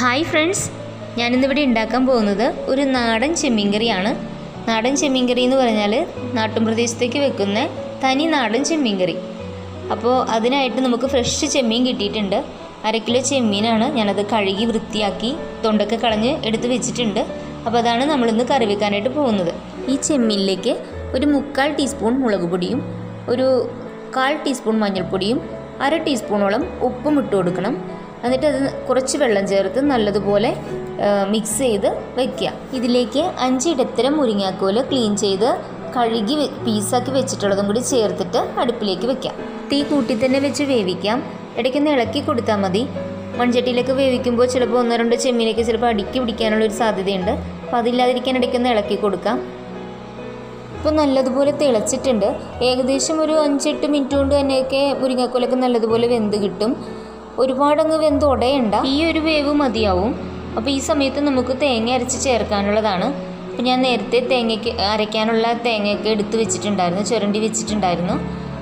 hi friends ഞാനിന്നിവിടെ ഉണ്ടാക്കാൻ പോകുന്നത് ഒരു നാടൻ ചെമ്മീൻ കറിയാണ് നാടൻ ചെമ്മീൻ കറി എന്ന് പറഞ്ഞാൽ നാട്ടുംപ്രദേശത്തേക്ക് വെക്കുന്ന തനി നാടൻ ചെമ്മീൻ കറി അപ്പോൾ അതിനായിട്ട് നമുക്ക് ഫ്രഷ് ചെമ്മീൻ കിട്ടിയിട്ടുണ്ട് അര കിലോ ചെമ്മീനാണ് ഞാനത് കഴുകി വൃത്തിയാക്കി തൊണ്ടൊക്കെ കളഞ്ഞ് എടുത്ത് വെച്ചിട്ടുണ്ട് അപ്പോൾ അതാണ് നമ്മളിന്ന് കറി വെക്കാനായിട്ട് പോകുന്നത് ഈ ചെമ്മീനിലേക്ക് ഒരു മുക്കാൽ ടീസ്പൂൺ മുളക് പൊടിയും ഒരു കാൽ ടീസ്പൂൺ മഞ്ഞൾപ്പൊടിയും അര ടീസ്പൂണോളം ഉപ്പും ഇട്ട് കൊടുക്കണം എന്നിട്ട് അത് കുറച്ച് വെള്ളം ചേർത്ത് നല്ലതുപോലെ മിക്സ് ചെയ്ത് വെക്കുക ഇതിലേക്ക് അഞ്ച് ഇടത്തരം മുരിങ്ങാക്കോല് ക്ലീൻ ചെയ്ത് കഴുകി വെ- പീസാക്കി വെച്ചിട്ടുള്ളതും കൂടി ചേർത്തിട്ട് അടുപ്പിലേക്ക് വെക്കാം തീ കൂട്ടി തന്നെ വെച്ച് വേവിക്കാം ഇടയ്ക്കൊന്ന് ഇളക്കി കൊടുത്താൽ മതി മൺചട്ടിയിലൊക്കെ വേവിക്കുമ്പോൾ ചിലപ്പോൾ ഒന്നോ രണ്ടോ ചെമ്മീനൊക്കെ ചിലപ്പോൾ അടുക്കി പിടിക്കാനുള്ള ഒരു സാധ്യതയുണ്ട് അപ്പോൾ അതില്ലാതിരിക്കാൻ ഇടയ്ക്കൊന്ന് ഇളക്കി കൊടുക്കാം ഇപ്പോൾ നല്ലതുപോലെ തിളച്ചിട്ടുണ്ട് ഏകദേശം ഒരു അഞ്ചെട്ട് മിനിറ്റ് കൊണ്ട് തന്നെയൊക്കെ മുരിങ്ങക്കോലൊക്കെ നല്ലതുപോലെ വെന്ത് കിട്ടും ഒരുപാടങ്ങ് വെന്ത് ഉടയണ്ട ഈ ഒരു വേവ് മതിയാവും അപ്പോൾ ഈ സമയത്ത് നമുക്ക് തേങ്ങ അരച്ച് ചേർക്കാനുള്ളതാണ് അപ്പോൾ ഞാൻ നേരത്തെ തേങ്ങയ്ക്ക് അരയ്ക്കാനുള്ള തേങ്ങയൊക്കെ എടുത്ത് വെച്ചിട്ടുണ്ടായിരുന്നു ചുരണ്ടി വെച്ചിട്ടുണ്ടായിരുന്നു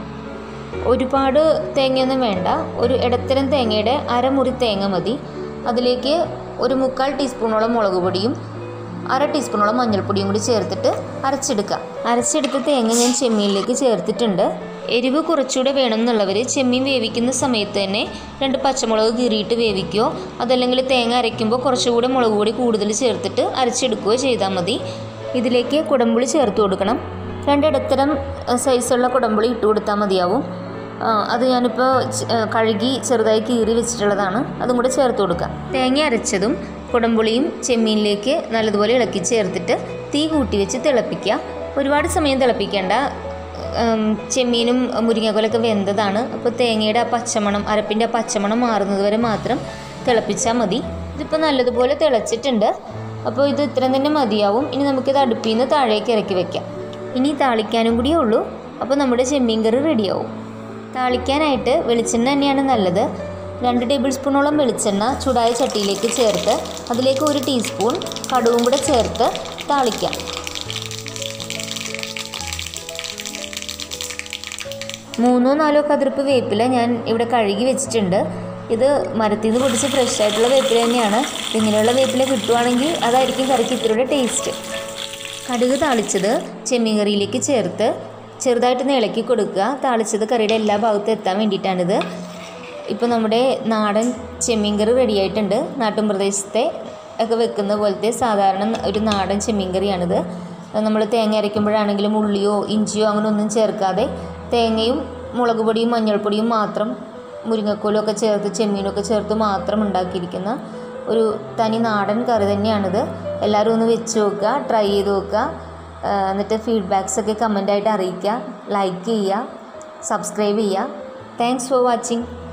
ഒരുപാട് തേങ്ങയൊന്നും വേണ്ട ഒരു ഇടത്തരം തേങ്ങയുടെ അരമുറി തേങ്ങ മതി അതിലേക്ക് ഒരു മുക്കാൽ ടീസ്പൂണോളം മുളക് പൊടിയും അര ടീസ്പൂണോളം മഞ്ഞൾപ്പൊടിയും കൂടി ചേർത്തിട്ട് അരച്ചെടുക്കാം അരച്ചെടുത്ത തേങ്ങ ഞാൻ ചെമ്മീനിലേക്ക് ചേർത്തിട്ടുണ്ട് എരിവ് കുറച്ചുകൂടെ വേണം എന്നുള്ളവർ ചെമ്മീൻ വേവിക്കുന്ന സമയത്ത് തന്നെ രണ്ട് പച്ചമുളക് കീറിയിട്ട് വേവിക്കുകയോ അതല്ലെങ്കിൽ തേങ്ങ അരയ്ക്കുമ്പോൾ കുറച്ചുകൂടെ മുളക് പൊടി കൂടുതൽ ചേർത്തിട്ട് അരച്ചെടുക്കുകയോ ചെയ്താൽ മതി ഇതിലേക്ക് കുടംപുളി ചേർത്ത് കൊടുക്കണം രണ്ടിടത്തരം സൈസുള്ള കുടംപുളി ഇട്ട് കൊടുത്താൽ മതിയാവും ആ, അത് ഞാനിപ്പോൾ ച- ആ, കഴുകി ചെറുതായി കീറി വെച്ചിട്ടുള്ളതാണ് അതും കൂടെ ചേർത്ത് കൊടുക്കാം തേങ്ങ അരച്ചതും കുടംപുളിയും ചെമ്മീനിലേക്ക് നല്ലതുപോലെ ഇളക്കി ചേർത്തിട്ട് തീ കൂട്ടി വെച്ച് തിളപ്പിക്കുക ഒരുപാട് സമയം തിളപ്പിക്കേണ്ട ഉം, ചെമ്മീനും മുരിങ്ങക്കോലൊക്കെ വെന്തതാണ് അപ്പോൾ തേങ്ങയുടെ ആ പച്ചമണം അരപ്പിൻ്റെ ആ പച്ചമണം മാറുന്നത് വരെ മാത്രം തിളപ്പിച്ചാൽ മതി ഇതിപ്പോൾ നല്ലതുപോലെ തിളച്ചിട്ടുണ്ട് അപ്പോൾ ഇത് ഇത്രയും തന്നെ മതിയാവും ഇനി നമുക്കിത് അടുപ്പിൽ നിന്ന് താഴേക്ക് ഇറക്കി വെക്കാം ഇനി താളിക്കാനും കൂടിയേ ഉള്ളൂ അപ്പോൾ നമ്മുടെ ചെമ്മീൻ കറി റെഡിയാവും താളിക്കാനായിട്ട് വെളിച്ചെണ്ണ തന്നെയാണ് നല്ലത് രണ്ട് ടേബിൾ സ്പൂണോളം വെളിച്ചെണ്ണ ചൂടായ ചട്ടിയിലേക്ക് ചേർത്ത് അതിലേക്ക് ഒരു ടീസ്പൂൺ കടുവും കൂടെ ചേർത്ത് താളിക്കാം മൂന്നോ നാലോ കതിർപ്പ് വേപ്പില ഞാൻ ഇവിടെ കഴുകി വെച്ചിട്ടുണ്ട് ഇത് മരത്തിൽ നിന്ന് പൊടിച്ച് ഫ്രഷ് ആയിട്ടുള്ള വേപ്പില തന്നെയാണ് ഇങ്ങനെയുള്ള വേപ്പില കിട്ടുവാണെങ്കിൽ അതായിരിക്കും കറിക്ക് ഇത്തിരിയുടെ ടേസ്റ്റ് കടുക് താളിച്ചത് ചെമ്മീൻ കറിയിലേക്ക് ചേർത്ത് ചെറുതായിട്ടൊന്ന് ഇളക്കി കൊടുക്കുക താളിച്ചത് കറിയുടെ എല്ലാ ഭാഗത്തും എത്താൻ വേണ്ടിയിട്ടാണിത് ഇപ്പോൾ നമ്മുടെ നാടൻ ചെമ്മീൻ കറി റെഡി ആയിട്ടുണ്ട് നാട്ടും പ്രദേശത്തെ ഒക്കെ വെക്കുന്ന പോലത്തെ സാധാരണ ഒരു നാടൻ ചെമ്മീൻ കറിയാണിത് നമ്മൾ തേങ്ങ അരയ്ക്കുമ്പോഴാണെങ്കിലും ഉള്ളിയോ ഇഞ്ചിയോ അങ്ങനെ ഒന്നും ചേർക്കാതെ തേങ്ങയും മുളക് പൊടിയും മഞ്ഞൾപ്പൊടിയും മാത്രം മുരിങ്ങക്കോലും ഒക്കെ ചേർത്ത് ചെമ്മീനൊക്കെ ചേർത്ത് മാത്രം ഉണ്ടാക്കിയിരിക്കുന്ന ഒരു തനി നാടൻ കറി തന്നെയാണിത് എല്ലാവരും ഒന്ന് വെച്ച് നോക്കുക ട്രൈ ചെയ്ത് നോക്കുക ആ, എന്നിട്ട് ഫീഡ്ബാക്സ് ഒക്കെ കമൻ്റായിട്ട് അറിയിക്കുക ലൈക്ക് ചെയ്യുക സബ്സ്ക്രൈബ് ചെയ്യുക താങ്ക്സ് ഫോർ വാച്ചിങ്